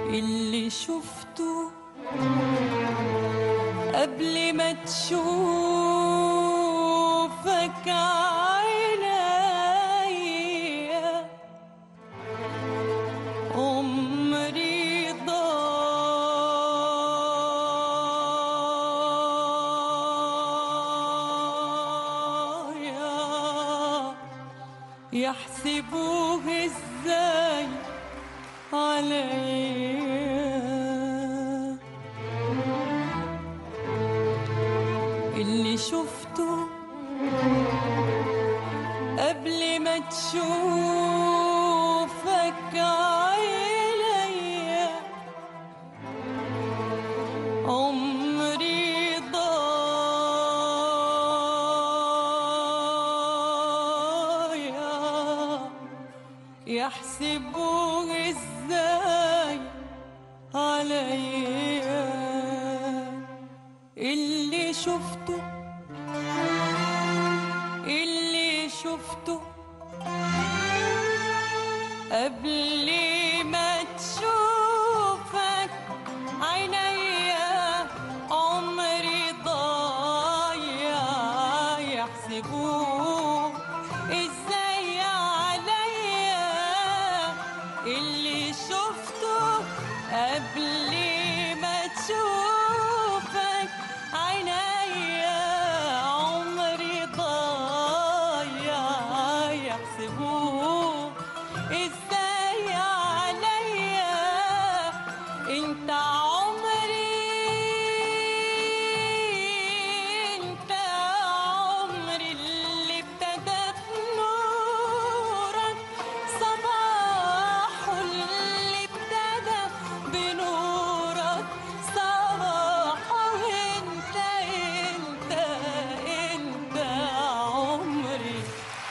اللي شفته قبل ما تشوفك عينيا عمري ضايع يحسبوه ازاي عليا اللي شفته قبل ما تشوفك عينيا عمري ضايع يحسبوه ازاي عليا اللي شفته اللي شفته قبل ما تشوفك عينيا عمري ضايع يحسبوه ازاي عليا اللي شفته قبل ما تشوفك عينيا عمري ضايع يحسبوه ازاي عليا انت عمري انت عمري اللي ابتدى بنورك صباحه اللي ابتدى بنورك صباحه انت انت انت عمري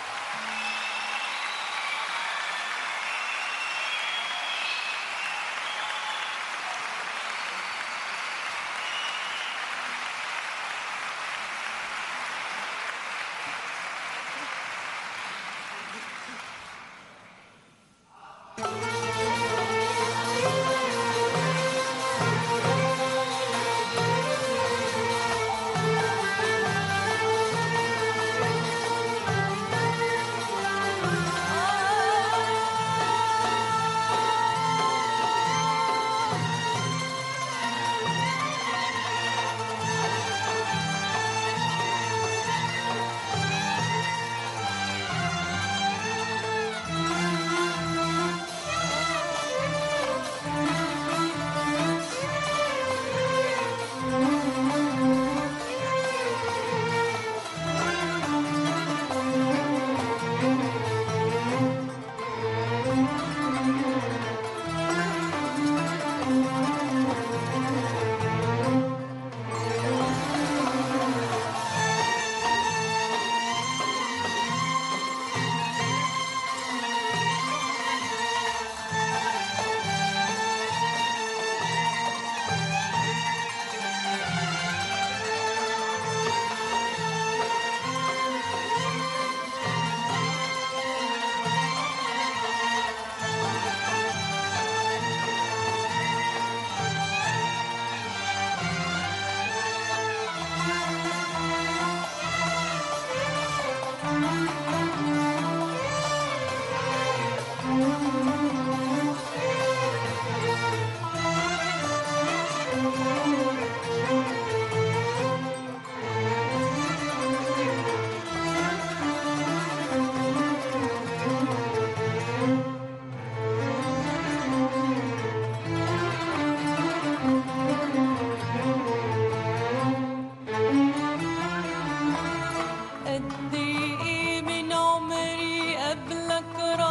قد ايه من عمري قبلك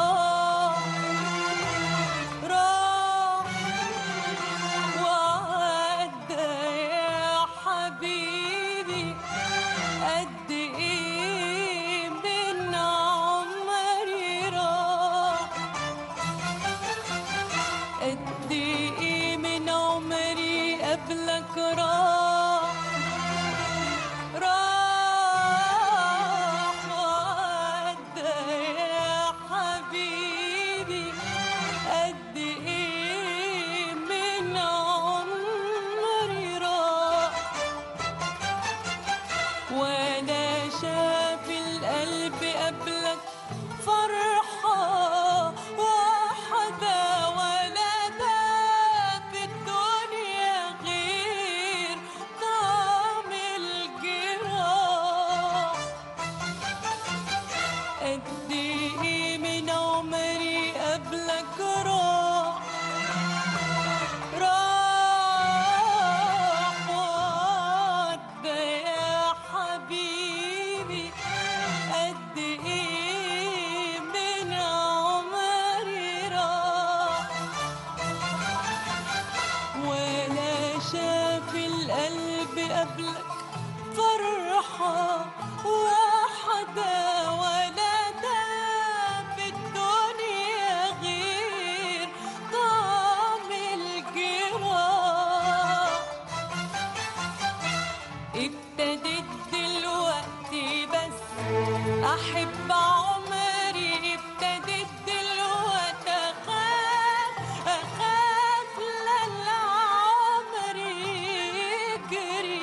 راح راح وعدى يا حبيبي قد ايه من عمري راح قد ايه من عمري قبلك راح راح وعدى يا حبيبي قد ايه من قبلك فرحة واحدة ولا دام الدنيا غير طعم الجراح ابتديت دلوقتي بس احب عمري ابتديت دلوقتي اخاف اخاف لا العمر يجري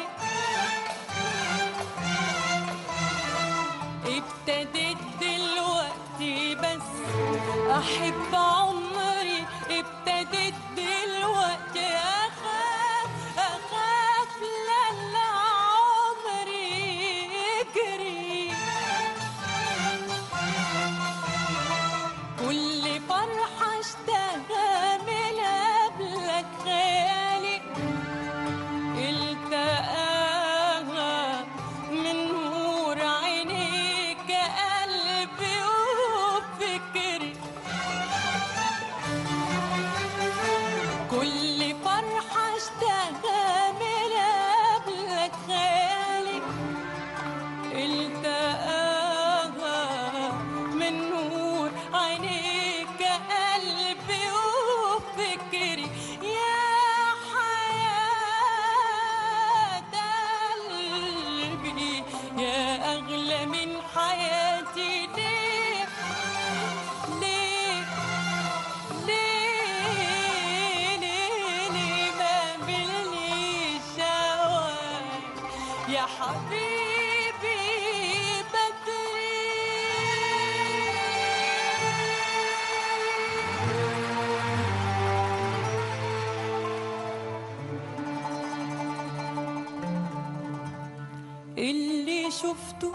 ابتديت دلوقتي بس احب عمري ابتديت دلوقتي اخاف اخاف لا العمر يجري كل فرحة اشتهى من قبلك خيالي التقاها من نور عينيك قلبي وفكري كل فرحة اشتهى من قبلك خيالي التقاها من نور عينيك قلبي وفكري يا حياة قلبي يا أغلى من حياتي ليه ليه ليه ليه ليه ما مليش هواك يا حبيبي بدري اللي شفته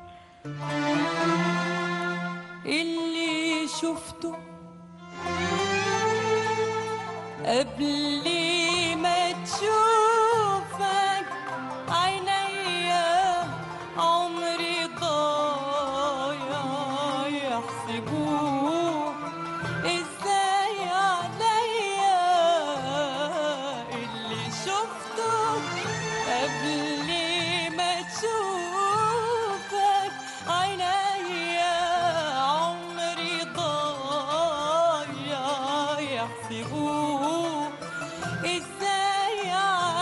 اللي شفته قبل ما تشوفك عينيا عمري ضايع يحسبوه ازاي عليا اللي شفته قبل ما تشوفك عينيا عمري ضايع يحسبوه ازاي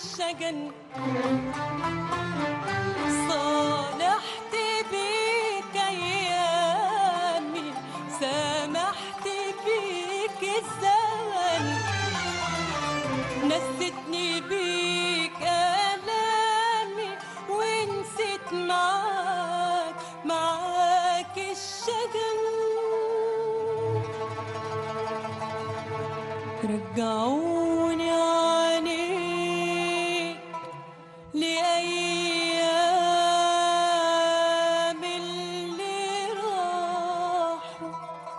الشجن صالحت بيك ايامي سامحت بيك الزمن نستني بيك آلامي ونسيت معاك معاك الشجن رجعوني عنيك لأيام اللي راحوا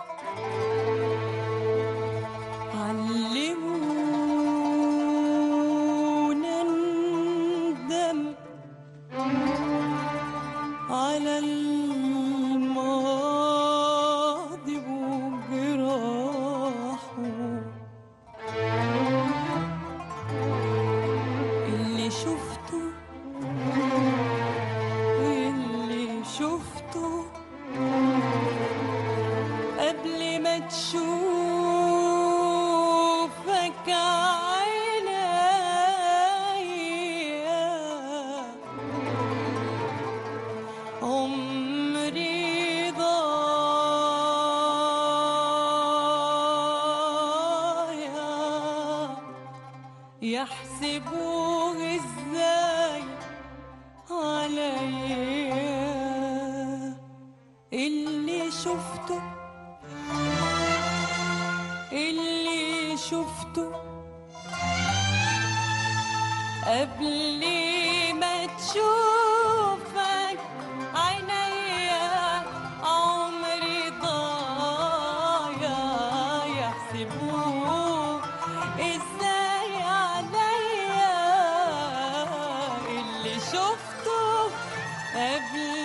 علمونا ندم على الماضي وجراحه اللي شفته اللي شفته قبل ما تشوفك عينيا عمري ضايع يحسبوه ازاي عليا اللي شفته اللي شفته قبل ما تشوفك عينيا عمري ضايع يحسبوه ازاي عليا اللي شفته قبل